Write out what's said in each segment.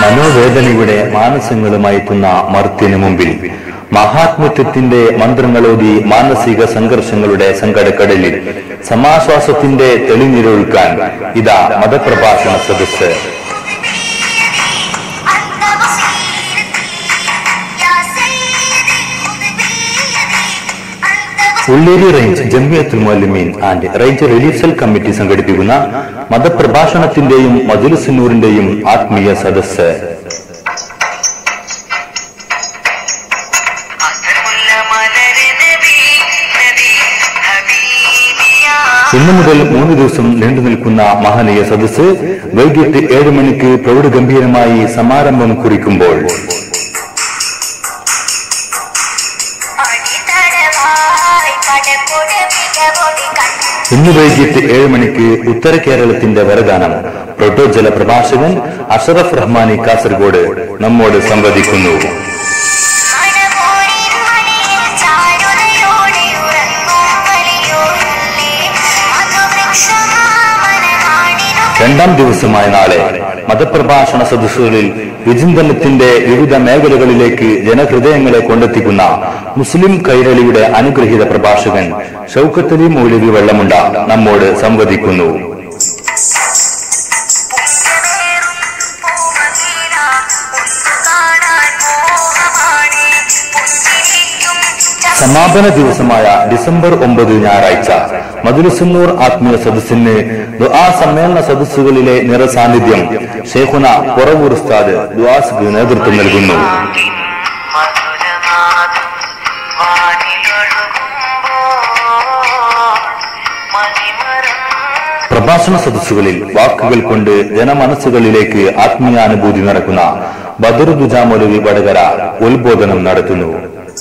മനോവേദനയുടെ മാനസങ്ങളുമായെത്തുന്ന മർത്യന് മുമ്പിൽ മഹാത്മത്വത്തിന്റെ മന്ത്രങ്ങളോതി മാനസിക സംഘർഷങ്ങളുടെ സങ്കടക്കടലിൽ സമാശ്വാസത്തിന്റെ തെളിനിരൊഴുക്കാൻ ഇതാ മതപ്രഭാഷണ സദസ്സ് أنت بصيرتي يا سيدي خذ بيدي أنت Ulleri range Jamiyyathul Muallimeen and range relief cell committee സംഘടിപ്പിക്കുന്ന മതപ്രഭാഷണത്തിന്റെയും മജുലുസുന്നൂറിന്റെയും ആത്മീയ സദസ്സ് അസമുല്ല മലര് നബി നബി ഹബീബിയാ ഇന്നു മുതൽ മൂന്ന് ദിവസം നീണ്ടു നിൽക്കുന്ന മഹനീയ സദസ്സ് വൈകിട്ട് ഏഴ് മണിക്ക് പ്രൗഢഗംഭീരമായി സമാരംഭം കുറിക്കുമ്പോൾ അടിത്തടവായി പടക്കൊട മികവൊടി കണ്ടു ഇന്ന് വൈകിട്ട് ഏഴ് മണിക്ക് ഉത്തര കേരളത്തിന്റെ വരദാനം പ്രോട്ടോജല പ്രഭാഷകൻ അഷറഫ് റഹ്മാനി കാസർഗോഡ് നമ്മോട് സംവദിക്കുന്നു മണമോടിൻ മണിയിൽ ചാരുതയോടെ ഉറങ്ങും വലിയോരല്ലേ മധുവൃക്ഷമാമനനാടിനു രണ്ടാം ദിവസമായ നാളെ മതപ്രഭാഷണ സദസ്സുകളിൽ വിചിന്തനത്തിന്റെ വിവിധ മേഖലകളിലേക്ക് ജനഹൃദയങ്ങളെ കൊണ്ടെത്തിക്കുന്ന മുസ്ലിം കൈരളിയുടെ അനുഗ്രഹീത പ്രഭാഷകൻ ഷൗക്കത്തലി മൗലവി വെള്ളമുണ്ട നമ്മോട് സംവദിക്കുന്നു പുണ്യമേറും പൂമദീന ഒന്നു കാണാൻ മോഹമാണ് പുഞ്ചിരിക്കും സമാപന ദിവസമായ ഡിസംബർ ഒമ്പത് ഞായറാഴ്ച മധുരസുന്നൂർ ആത്മീയ സദസ്സിന് ദുആ സമ്മേളന സദസ്സുകളിലെ നിറസാന്നിധ്യം ഷേഖുന കുറവൂർ ഉസ്താദ് ദുആസ്ക്ക് നേതൃത്വം നൽകുന്നു മധുരനാദം വാനിലൊഴുകുമ്പോൾ മതിമറന്ന് പ്രഭാഷണ സദസ്സുകളിൽ വാക്കുകൾ കൊണ്ട് ജനമനസ്സുകളിലേക്ക് ആത്മീയാനുഭൂതി നടക്കുന്ന ബദർ ദുജാമൊലവി വടകര ഉത്ബോധനം നടത്തുന്നു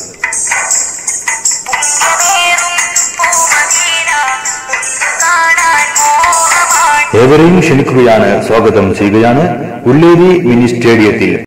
പുണ്യമേറും പൂമദീന ഒന്നു കാണാൻ മോഹമാണ് ഏവരെയും ക്ഷണിക്കുകയാണ് സ്വാഗതം ചെയ്യുകയാണ് ഉള്ളേരി മിനി സ്റ്റേഡിയത്തിൽ